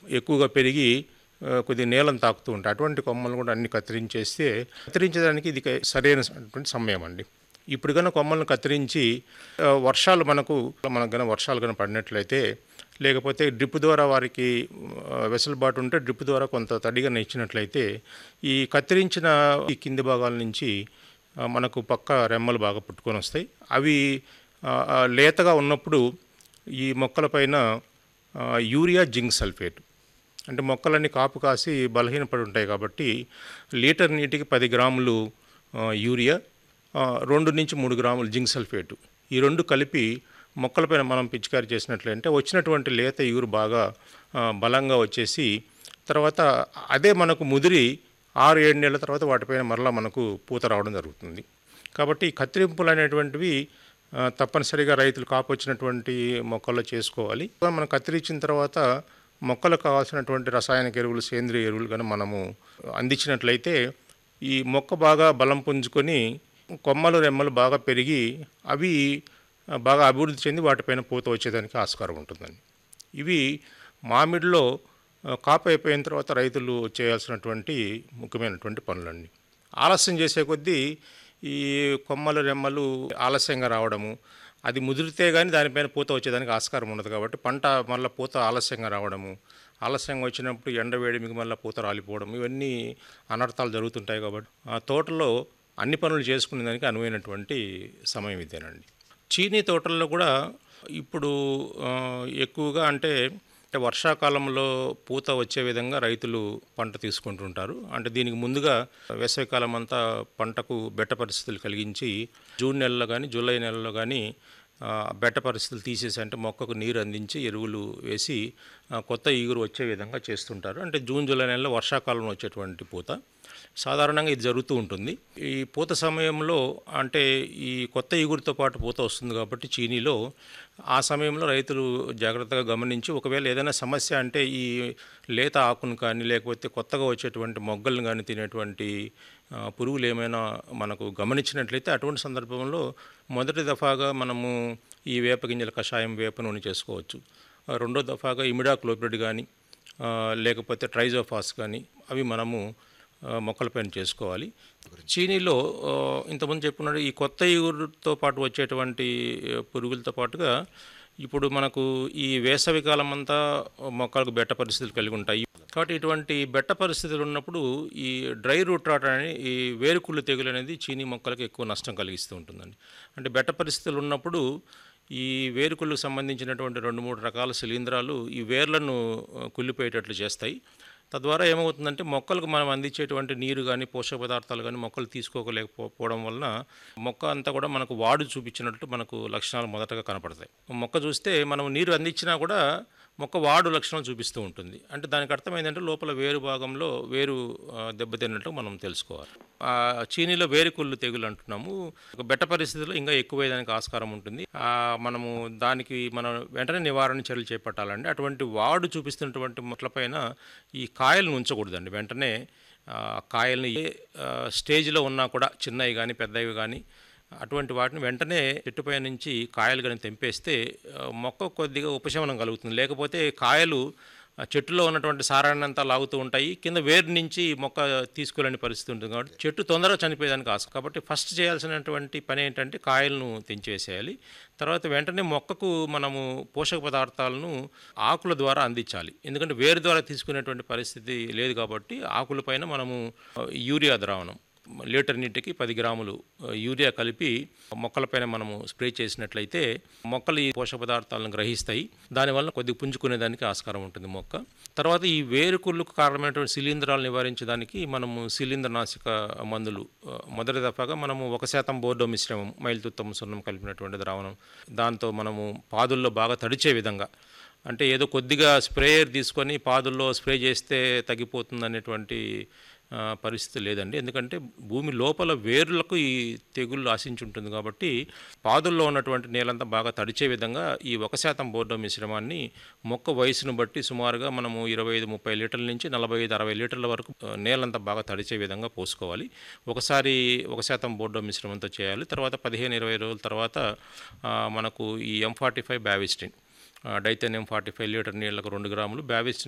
ఎక్కువగా పెరిగి ఆ, కొద్ది నేలను తాకుతూ ఉంటాయి అటువంటి కొమ్మలు కూడా అన్ని కత్తిరించేస్తే కత్తిరించడానికి ఇది క- సరైనటువంటి సమయం అండి ఇప్పుడు కనుక కొమ్మలను కత్తిరించి ఆ, వర్షాలు మనకు మనకు కనుక వర్షాలు కనుక పడినట్లయితే లేకపోతే డ్రిప్ ద్వారా వారికి ఆ, వెసులుబాటు ఉంటే డ్రిప్ ద్వారా కొంత తడిగా ఇచ్చినట్లయితే ఈ కత్తిరించిన ఈ కింది భాగాల నుంచి ఆ, మనకు పక్క రెమ్మలు బాగా పుట్టుకొని వస్తాయి అవి ఆ, ఆ, లేతగా ఉన్నప్పుడు ఈ మొక్కలపైన ఆ, యూరియా జింక్ సల్ఫేట్ అంటే మొక్కలన్నీ కాపు కాసి బలహీనపడి ఉంటాయి కాబట్టి లీటర్ నీటికి పది గ్రాములు ఆ, యూరియా ఆ, రెండు నుంచి మూడు గ్రాములు జింక్ సల్ఫేటు ఈ రెండు కలిపి మొక్కలపైన మనం పిచికారి చేసినట్లయితే వచ్చినటువంటి లేత ఇగురు బాగా ఆ, బలంగా వచ్చేసి తర్వాత అదే మనకు ముదిరి ఆరు ఏడు నెలల తర్వాత వాటిపైన మరలా మనకు పూత రావడం జరుగుతుంది కాబట్టి ఈ కత్తిరింపులు అనేటువంటివి ఆ, తప్పనిసరిగా రైతులు కాపు వచ్చినటువంటి మొక్కల్లో చేసుకోవాలి మనం కత్తిరించిన తర్వాత మొక్కలకు కావాల్సినటువంటి రసాయనిక ఎరువులు సేంద్రియ ఎరువులు కానీ మనము అందించినట్లయితే ఈ మొక్క బాగా బలం పుంజుకొని కొమ్మలు రెమ్మలు బాగా పెరిగి అవి ఆ, బాగా అభివృద్ధి చెంది వాటిపైన పూత వచ్చేదానికి ఆస్కారం ఉంటుందండి ఇవి మామిడిలో ఆ, కాపు అయిపోయిన తర్వాత రైతులు చేయాల్సినటువంటి ముఖ్యమైనటువంటి పనులండి ఆలస్యం చేసే కొద్దీ ఈ కొమ్మలు రెమ్మలు ఆలస్యంగా రావడము అది ముదిరితే కానీ దానిపైన పూత వచ్చేదానికి ఆస్కారం ఉండదు కాబట్టి పంట మళ్ళీ పూత ఆలస్యంగా రావడము ఆలస్యంగా వచ్చినప్పుడు ఎండ వేడిమికి మళ్ళీ పూత రాలిపోవడం ఇవన్నీ అనర్థాలు జరుగుతుంటాయి కాబట్టి ఆ తోటలో అన్ని పనులు చేసుకునే దానికి అనువైనటువంటి సమయం ఇదేనండి చీనీ తోటల్లో కూడా ఇప్పుడు ఆ, ఎక్కువగా అంటే అంటే వర్షాకాలంలో పూత వచ్చే విధంగా రైతులు పంట తీసుకుంటుంటారు అంటే దీనికి ముందుగా వేసవికాలం అంతా పంటకు బెట్ట పరిస్థితులు కలిగించి జూన్ నెలలో కానీ జూలై నెలలో కానీ ఆ, బెట్ట పరిస్థితులు తీసేసి అంటే మొక్కకు నీరు అందించి ఎరువులు వేసి ఆ, కొత్త ఈగురు వచ్చే విధంగా చేస్తుంటారు అంటే జూన్ జూలై నెలలో వర్షాకాలంలో వచ్చేటువంటి పూత సాధారణంగా ఇది జరుగుతూ ఉంటుంది ఈ పూత సమయంలో అంటే ఈ కొత్త ఈగురుతో పాటు పూత వస్తుంది కాబట్టి చీనీలో ఆ సమయంలో రైతులు జాగ్రత్తగా గమనించి ఒకవేళ ఏదైనా సమస్య అంటే ఈ లేత ఆకును కానీ లేకపోతే కొత్తగా వచ్చేటువంటి మొగ్గలను కానీ తినేటువంటి ఆ, పురుగులు ఏమైనా మనకు గమనించినట్లయితే అటువంటి సందర్భంలో మొదటి దఫాగా మనము ఈ వేప గింజల కషాయం వేప నూనె చేసుకోవచ్చు ఆ, రెండో దఫాగా ఇమిడాక్లోపిడ్ కానీ ఆ, లేకపోతే ట్రైజోఫాస్ కానీ అవి మనము ఆ, మొక్కలపైన చేసుకోవాలి చీనీలో ఆ, ఇంతకుముందు చెప్పుకున్నట్టు ఈ కొత్త ఈగురుతో పాటు వచ్చేటువంటి ఆ, పురుగులతో పాటుగా ఇప్పుడు మనకు ఈ వేసవి కాలం అంతా మొక్కలకు బెట్ట పరిస్థితులు కలిగి ఉంటాయి కాబట్టి ఇటువంటి బెట్ట పరిస్థితులు ఉన్నప్పుడు ఈ డ్రై రూట్ రాట్ అనే ఈ వేరుకుళ్ళు తెగులు అనేది చీనీ మొక్కలకు ఎక్కువ నష్టం కలిగిస్తూ ఉంటుందండి అంటే బెట్ట పరిస్థితులు ఉన్నప్పుడు ఈ వేరుకుళ్ళకు సంబంధించినటువంటి రెండు మూడు రకాల శిలీంధ్రాలు ఈ వేర్లను ఆ, కుళ్ళిపోయేటట్లు చేస్తాయి తద్వారా ఏమవుతుందంటే మొక్కలకు మనం అందించేటువంటి నీరు కానీ పోషక పదార్థాలు కానీ మొక్కలు తీసుకోలేకపోవడం వలన మొక్క అంతా కూడా మనకు వాడు చూపించినట్టు మనకు లక్షణాలు మొదటగా కనపడతాయి మొక్క చూస్తే మనం నీరు అందించినా కూడా మొక్క వాడు లక్షణాలు చూపిస్తూ ఉంటుంది అంటే దానికి అర్థం ఏంటంటే లోపల వేరు భాగంలో వేరు ఆ, దెబ్బతిన్నట్టు మనం తెలుసుకోవాలి ఆ చీనీలో వేరుకుళ్ళు తెగులు అంటున్నాము ఒక బెట్ట పరిస్థితుల్లో ఇంకా ఎక్కువయ్యేదానికి ఆస్కారం ఉంటుంది ఆ, మనము దానికి మనం వెంటనే నివారణ చర్యలు చేపట్టాలండి అటువంటి వాడు చూపిస్తున్నటువంటి మొట్లపైన ఈ కాయలను ఉంచకూడదండి వెంటనే ఆ, కాయల్ని ఏ ఆ, స్టేజ్లో ఉన్నా కూడా చిన్నవి కానీ పెద్దవి కానీ అటువంటి వాటిని వెంటనే చెట్టుపై నుంచి కాయలు కానీ తెంపేస్తే ఆ, మొక్క కొద్దిగా ఉపశమనం కలుగుతుంది లేకపోతే కాయలు ఆ చెట్టులో ఉన్నటువంటి సారాన్ని అంతా లాగుతూ ఉంటాయి కింద వేరు నుంచి మొక్క తీసుకోలేని పరిస్థితి ఉంటుంది కాబట్టి చెట్టు తొందరగా చనిపోయేదానికి ఆశ కాబట్టి ఫస్ట్ చేయాల్సినటువంటి పని ఏంటంటే కాయలను తెంచేసేయాలి తర్వాత వెంటనే మొక్కకు మనము పోషక పదార్థాలను ఆకుల ద్వారా అందించాలి ఎందుకంటే వేరు ద్వారా తీసుకునేటువంటి పరిస్థితి లేదు కాబట్టి ఆకులపైన మనము ఆ, యూరియా ద్రావణం లీటర్ నీటికి పది గ్రాములు ఆ, యూరియా కలిపి మొక్కలపైన మనము స్ప్రే చేసినట్లయితే మొక్కలు ఈ పోషక పదార్థాలను గ్రహిస్తాయి దానివల్ల కొద్దిగా పుంజుకునేదానికి ఆస్కారం ఉంటుంది మొక్క తర్వాత ఈ వేరుకుళ్ళకు కారణమైనటువంటి శిలీంధ్రాలు నివారించడానికి మనము శిలీంద్రనాశక మందులు ఆ, మొదటి దఫాగా మనము ఒక శాతం బోర్డో మిశ్రమం మైలుతుత్తమ సున్నం కలిపినటువంటి ద్రావణం దాంతో మనము పాదుల్లో బాగా తడిచే విధంగా అంటే ఏదో కొద్దిగా స్ప్రేయర్ తీసుకొని పాదుల్లో స్ప్రే చేస్తే తగ్గిపోతుంది అనేటువంటి ఆ, పరిస్థితి లేదండి ఎందుకంటే భూమి లోపల వేర్లకు ఈ తెగుళ్ళు ఆశించి ఉంటుంది కాబట్టి పాదుల్లో ఉన్నటువంటి నేలంతా బాగా తడిచే విధంగా ఈ ఒక శాతం బోర్డో మిశ్రమాన్ని మొక్క వయసును బట్టి సుమారుగా మనము ఇరవై ఐదు ముప్పై లీటర్ల నుంచి నలభై ఐదు అరవై లీటర్ల వరకు ఆ, నేలంతా బాగా తడిచే విధంగా పోసుకోవాలి ఒకసారి ఒక శాతం బోర్డో మిశ్రమంతో చేయాలి తర్వాత పదిహేను ఇరవై రోజుల తర్వాత ఆ, మనకు ఈ M forty five Bavistin Dithane M forty five litre నీళ్ళకు రెండు గ్రాములు బ్యావిస్టిన్